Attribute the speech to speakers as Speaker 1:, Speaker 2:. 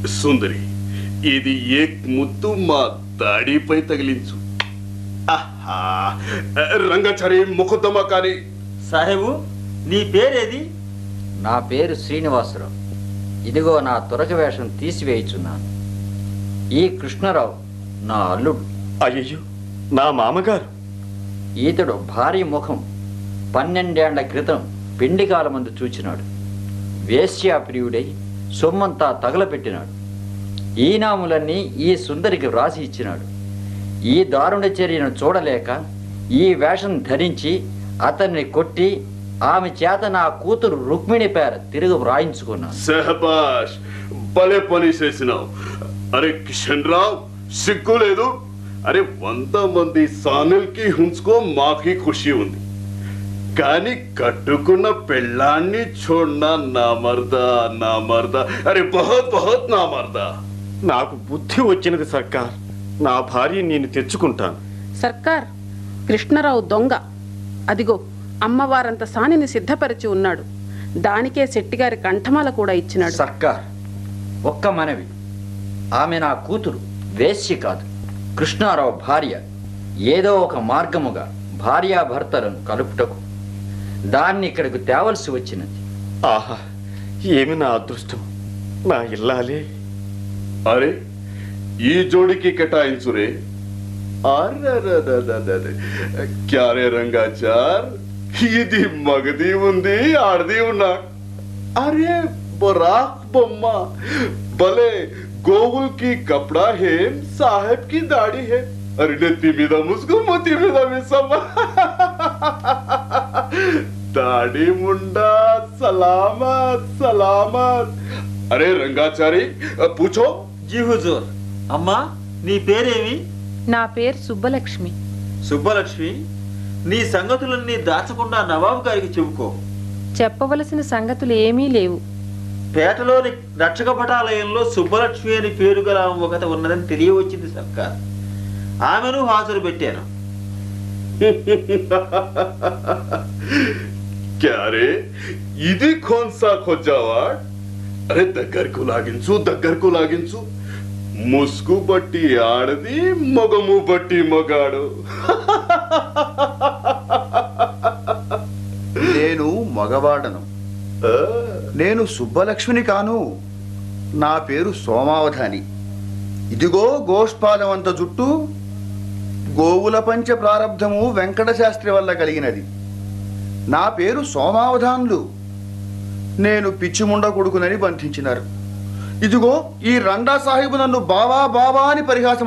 Speaker 1: సుందరి ఇది ఏక్ ముద్దు మా దాడిపై తగిలించు ఆహా రంగాచారి ముఖద్దమా కానీ
Speaker 2: సాహెబు నీ పేరేది
Speaker 3: నా పేరు శ్రీనివాసరావు ఇదిగో నా తురక వేషం తీసివేయుచున్నాను ఈ కృష్ణరావు నా అల్లుడు
Speaker 4: అయ్యో నా మామగారు
Speaker 3: ఈతడు భారీ ముఖం పన్నెండేండ్ల క్రితం పిండి కాలమందు చూచినాడు వేశ్యాప్రియుడై సొమ్మంతా తగలపెట్టినాడు ఈ నాములన్నీ ఈ సుందరికి వ్రాసి ఇచ్చినాడు ఈ దారుణ చర్యను చూడలేక ఈ వేషం ధరించి అతన్ని కొట్టి ఆమె చేత నా కూతురు రుక్మిణి పేర తిరిగి వ్రాయించుకున్నాను
Speaker 1: సహబాష్ భలే పని చేసినావు అరే కిషన్ రావు సిగ్గు లేదు అరే వంద మంది సానుల్కి హుంచుకో మాకి ఖుషి ఉంది కానీ కట్టుకున్న పెళ్ళాన్ని చూడనా నా మర్దా నా మర్దా అరే బహత్ బహత్ నా మర్దా
Speaker 4: నాకు బుద్ధి వచ్చినది సర్కార్ నా భార్య నేను తెచ్చుకుంటాను
Speaker 5: సర్కార్ కృష్ణరావు దొంగ అదిగో అమ్మవారంత సానిని సిద్ధపరిచి ఉన్నాడు దానికే శెట్టిగారి కంఠమాల కూడా ఇచ్చినాడు
Speaker 3: సర్కార్ ఒక్క మనవి ఆమె నా కూతురు వేశ్య కాదు కృష్ణారావు భార్య ఏదో ఒక మార్గముగా భార్యాభర్తలను కలుపుటకు దాన్ని ఇక్కడికి తేవలసి వచ్చినది
Speaker 4: ఆహా ఏమి నా అదృష్టం నా ఇల్లాలే
Speaker 1: అరే ఈ జోడికి కేటాయించు రే అరెరెరెరెరెరె. క్యారే రంగాచార్ ఇది మగది ఉంది ఆడది ఉన్నా అరే బరాక్ బొమ్మ భలే గోవుల్ కి కపడా హే సాహెబ్ కి దాడి హే అరే నెత్తి మీద ముసుగు మొత్తి మీద మిసమ్మ దాడి ముండా సలామత్ సలామత్ అరే రంగాచారి పూछो
Speaker 2: జీ హుజూర్ అమ్మా నీ పేరేమి
Speaker 6: నా పేరు సుబ్బలక్ష్మి
Speaker 2: సుబ్బలక్ష్మి నీ సంగతులన్నీ దాచకుండా నవాబు గారికి చెబుకో
Speaker 6: చెప్పవలసిన సంగతులు ఏమీ లేవు
Speaker 2: పేటలోని రక్షక పటాలయంలో సుబ్బలక్ష్మి అని పేరు గల ఆమె ఒకటి ఉన్నదని తెలియవచ్చింది సర్కార్ ఆమెను హాజరు పెట్టాను
Speaker 1: क्या रे ఇది కోన్సా ఖొజ్జావాడ్ అరే దగ్గరకు లాగించు దగ్గరకు లాగించు ముసుగు బట్టి ఆడది మొగము బట్టి మగాడు
Speaker 7: నేను మగవాడను
Speaker 1: ఆ,
Speaker 7: నేను సుబ్బలక్ష్మిని కాను నా పేరు సోమావధాని ఇదిగో గోష్పాదం అంత జుట్టు గోవుల పంచ ప్రారబ్ధము వెంకట శాస్త్రి వల్ల కలిగినది నా పేరు సోమావధానులు నేను పిచ్చిముండ కొడుకునని బంధించినారు ఇదిగో ఈ రండా సాహిబు నన్ను బావా బావా అని పరిహాసం